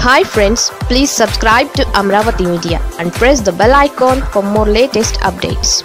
hi friends please subscribe to Amaravati media and press the bell icon for more latest updates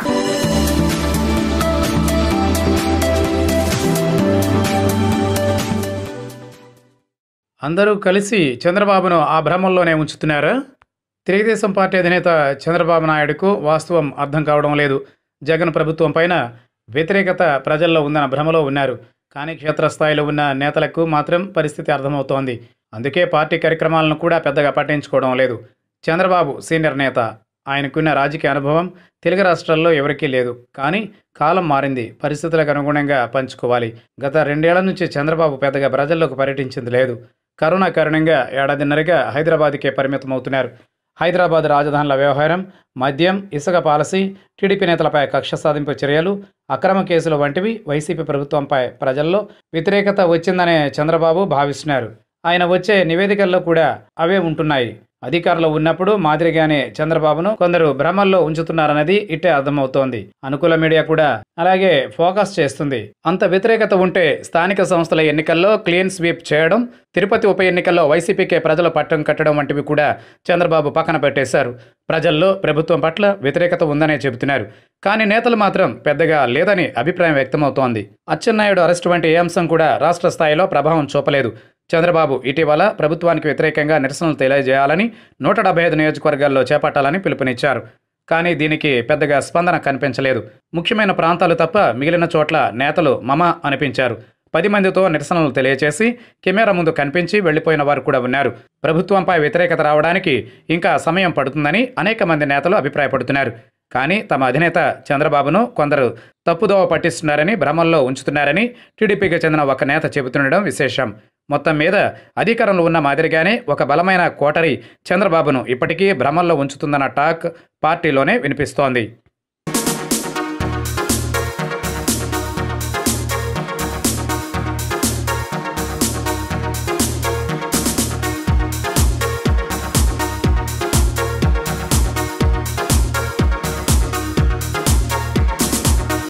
అందరూ కలిసి చంద్రబాబును ఆ భ్రమంలోనే ఉంచుతున్నారా Telugu Desam party అధినేత చంద్రబాబు నాయుడుకు వాస్తవం అర్థం కావడం లేదు జగన్ ప్రభుత్వం పైన వ్యతిరేకత ప్రజల్లో ఉందన్న భ్రమలో ఉన్నారు కానీ క్షేత్రస్థాయిలో ఉన్న నేతలకు మాత్రం పరిస్థితి అర్థమవుతోంది అందుకే పార్టీ కార్యక్రమాలను కూడా పెద్దగా పట్టించుకోవడం లేదు చంద్రబాబు సీనియర్ నేత ఆయనకున్న రాజకీయ అనుభవం తెలుగు రాష్ట్రాల్లో ఎవరికీ లేదు కానీ కాలం మారింది పరిస్థితులకు అనుగుణంగా పంచుకోవాలి గత రెండేళ్ల నుంచి చంద్రబాబు పెద్దగా ప్రజల్లోకి పర్యటించింది లేదు కరోనా కారణంగా ఏడాదిన్నరగా హైదరాబాద్కే పరిమితమవుతున్నారు హైదరాబాద్ రాజధానుల వ్యవహారం మద్యం ఇసుక పాలసీ టీడీపీ నేతలపై కక్ష సాధింపు చర్యలు అక్రమ కేసులు వంటివి వైసీపీ ప్రభుత్వంపై ప్రజల్లో వ్యతిరేకత వచ్చిందనే చంద్రబాబు భావిస్తున్నారు ఆయన వచ్చే నివేదికల్లో కూడా అవే ఉంటున్నాయి అధికారంలో ఉన్నప్పుడు మాదిరిగానే చంద్రబాబును కొందరు భ్రమల్లో ఉంచుతున్నారన్నది ఇట్టే అర్థమవుతోంది అనుకూల మీడియా కూడా అలాగే ఫోకస్ చేస్తుంది అంత వ్యతిరేకత ఉంటే స్థానిక సంస్థల ఎన్నికల్లో క్లీన్ స్వీప్ చేయడం తిరుపతి ఉప ఎన్నికల్లో వైసీపీకే ప్రజల పట్టం కట్టడం వంటివి కూడా చంద్రబాబు పక్కన పెట్టేశారు ప్రజల్లో ప్రభుత్వం పట్ల వ్యతిరేకత ఉందనే చెబుతున్నారు కానీ నేతలు మాత్రం పెద్దగా లేదని అభిప్రాయం వ్యక్తమవుతోంది అచ్చెన్నాయుడు అరెస్టు వంటి ఏ అంశం కూడా రాష్ట్ర స్థాయిలో ప్రభావం చూపలేదు చంద్రబాబు ఇటీవల ప్రభుత్వానికి వ్యతిరేకంగా నిరసనలు తెలియజేయాలని నూట డెబ్బై ఐదు నియోజకవర్గాల్లో చేపట్టాలని పిలుపునిచ్చారు కానీ దీనికి పెద్దగా స్పందన కనిపించలేదు ముఖ్యమైన ప్రాంతాలు తప్ప మిగిలిన చోట్ల నేతలు మమ అనిపించారు పది మందితో నిరసనలు తెలియచేసి కెమెరా ముందు కనిపించి వెళ్లిపోయిన వారు కూడా ఉన్నారు ప్రభుత్వంపై వ్యతిరేకత రావడానికి ఇంకా సమయం పడుతుందని అనేక మంది నేతలు అభిప్రాయపడుతున్నారు కానీ తమ అధినేత చంద్రబాబును కొందరు తప్పుదోవ పట్టిస్తున్నారని భ్రమంలో ఉంచుతున్నారని టీడీపీకి చెందిన ఒక నేత చెబుతుండడం విశేషం మొత్తం మీద అధికారంలో ఉన్న మాదిరిగానే ఒక బలమైన కోటరి చంద్రబాబును ఇప్పటికీ భ్రమంలో ఉంచుతుందన్న టాక్ పార్టీలోనే వినిపిస్తోంది